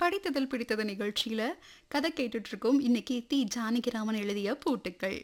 படித்ததில் பிடித்தது நிகழ்ச்சியில கதை கேட்டுட்டு இருக்கோம் இன்னைக்கு தி ஜானகிராமன் எழுதிய பூட்டுக்கள்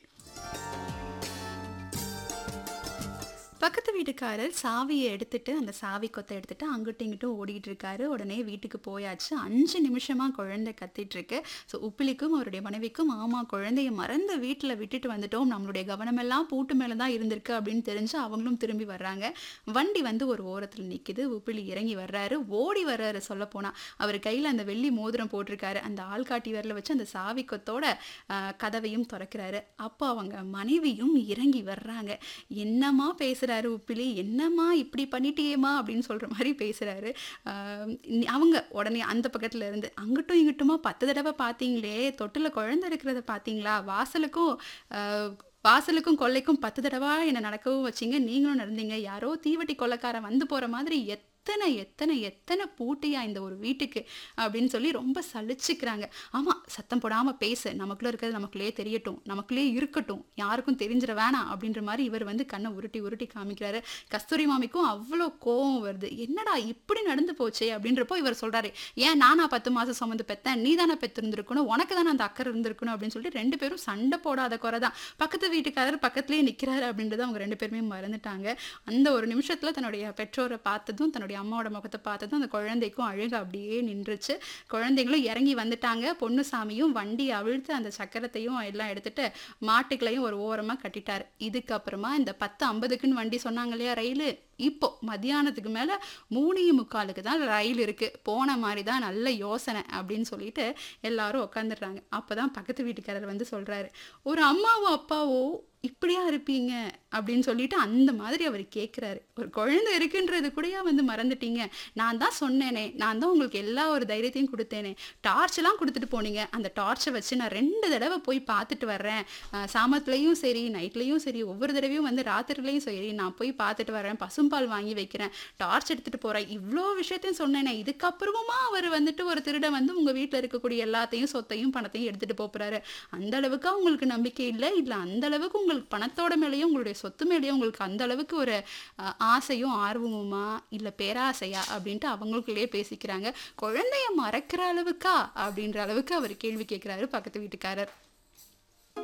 பக்கத்து வீட்டுக்காரர் சாவியை எடுத்துட்டு அந்த சாவி கொத்தை எடுத்துட்டு அங்கிட்டும் இங்கிட்டும் ஓடிட்டு இருக்காரு உடனே வீட்டுக்கு போயாச்சு அஞ்சு நிமிஷமா குழந்தை கத்திட்டு இருக்கு ஸோ உப்பிலிக்கும் அவருடைய மனைவிக்கும் ஆமா குழந்தைய மறந்து வீட்டில் விட்டுட்டு வந்துட்டோம் நம்மளுடைய கவனமெல்லாம் பூட்டு மேலே தான் இருந்திருக்கு அப்படின்னு தெரிஞ்சு அவங்களும் திரும்பி வர்றாங்க வண்டி வந்து ஒரு ஓரத்தில் நிற்குது உப்பிலி இறங்கி வர்றாரு ஓடி வர்றாரு சொல்ல போனா அவர் கையில் அந்த வெள்ளி மோதிரம் போட்டிருக்காரு அந்த ஆள்காட்டி விரல வச்சு அந்த சாவி கொத்தோட ஆஹ், கதவையும் திறக்கிறாரு அப்போ அவங்க மனைவியும் இறங்கி வர்றாங்க என்னம்மா பேசுறாரு உப்பிலி என்னம்மா இப்படி பண்ணிட்டியேம்மா அப்படின்னு சொல்ற மாதிரி பேசுறாரு ஆஹ் நி- அவங்க உடனே அந்த பக்கத்துல இருந்து அங்கிட்டும் இங்கிட்டுமா பத்து தடவை பார்த்தீங்களே தொட்டில் குழந்தை இருக்கிறத பார்த்தீங்களா வாசலுக்கும் ஆஹ், வாசலுக்கும் கொல்லைக்கும் பத்து தடவை என்னை நடக்கவும் வச்சீங்க நீங்களும் நடந்தீங்க யாரோ தீவட்டி கொள்ளைக்காரன் வந்து போற மாதிரி எத்தனை எத்தனை எத்தனை பூட்டியா இந்த ஒரு வீட்டுக்கு அப்படின்னு சொல்லி ரொம்ப சலிச்சுக்கிறாங்க ஆமா சத்தம் போடாம பேசு நமக்குள்ள இருக்கிறது நமக்குள்ளே தெரியட்டும் நமக்குள்ளே இருக்கட்டும் யாருக்கும் தெரிஞ்சிட வேணாம் அப்படின்ற மாதிரி இவர் வந்து கண்ணை உருட்டி உருட்டி காமிக்கிறாரு கஸ்தூரி மாமிக்கும் அவ்வளோ கோவம் வருது என்னடா இப்படி நடந்து போச்சே அப்படின்றப்போ இவர் சொல்றாரு ஏன் நானா பத்து மாசம் சுமந்து பெத்தேன் நீ தானே பெத்திருந்திருக்கணும் உனக்கு தானே அந்த அக்கறை இருந்திருக்கணும் அப்படின்னு சொல்லிட்டு ரெண்டு பேரும் சண்டை போடாத குறை தான் பக்கத்து வீட்டுக்காரர் பக்கத்துலேயே நிற்கிறாரு அப்படின்றத அவங்க ரெண்டு பேருமே மறந்துட்டாங்க அந்த ஒரு நிமிஷத்துல தன்னுடைய பெற்றோரை பார்த்ததும் தன்னுடைய அம்மாவோட முகத்தை பார்த்ததும் அந்த குழந்தைக்கும் அழுக அப்படியே நின்றுச்சு குழந்தைங்களும் இறங்கி வந்துட்டாங்க பொன்னுசாமியும் வண்டி அவிழ்த்து அந்த சக்கரத்தையும் எல்லாம் எடுத்துட்டு மாட்டுக்களையும் ஒரு ஓரமா கட்டிட்டாரு இதுக்கப்புறமா இந்த பத்து ஐம்பதுக்குன்னு வண்டி சொன்னாங்க இல்லையா ரயிலு இப்போ மத்தியானத்துக்கு மேல மூணே முக்காலுக்கு தான் ரயில் இருக்கு போன மாதிரி தான் நல்ல யோசனை அப்படின்னு சொல்லிட்டு எல்லாரும் உட்காந்துடுறாங்க அப்பதான் பக்கத்து வீட்டுக்காரர் வந்து சொல்றாரு ஒரு அம்மாவோ அப்பாவோ இப்படியா இருப்பீங்க அப்படின்னு சொல்லிட்டு அந்த மாதிரி அவர் கேட்குறாரு ஒரு குழந்தை இருக்குன்றது கூடயா வந்து மறந்துட்டீங்க நான் தான் சொன்னேனே நான் தான் உங்களுக்கு எல்லா ஒரு தைரியத்தையும் கொடுத்தேனே டார்ச்லாம் கொடுத்துட்டு போனீங்க அந்த டார்ச்சை வச்சு நான் ரெண்டு தடவை போய் பார்த்துட்டு வர்றேன் அஹ் சாமத்துலேயும் சரி நைட்லேயும் சரி ஒவ்வொரு தடவையும் வந்து ராத்திரிலையும் சரி நான் போய் பார்த்துட்டு வரேன் பசும்பால் வாங்கி வைக்கிறேன் டார்ச் எடுத்துட்டு போறேன் இவ்வளோ விஷயத்தையும் சொன்னேனே இதுக்கப்புறமா அவர் வந்துட்டு ஒரு திருடன் வந்து உங்க வீட்டில் இருக்கக்கூடிய எல்லாத்தையும் சொத்தையும் பணத்தையும் எடுத்துட்டு போறாரு அந்த அளவுக்கு உங்களுக்கு நம்பிக்கை இல்லை இல்லை அந்த அளவுக்கு உங்களுக்கு பணத்தோட மேலேயும் உங்களுடைய சொத்து மேலேயும் உங்களுக்கு அந்த அளவுக்கு ஒரு அஹ், ஆசையும் ஆர்வமுமா இல்லை பேராசையா அப்படின்ட்டு அவங்களுக்குள்ளேயே பேசிக்கிறாங்க குழந்தைய மறக்கிற அளவுக்கா அப்படின்ற அளவுக்கு அவர் கேள்வி கேட்குறாரு பக்கத்து வீட்டுக்காரர்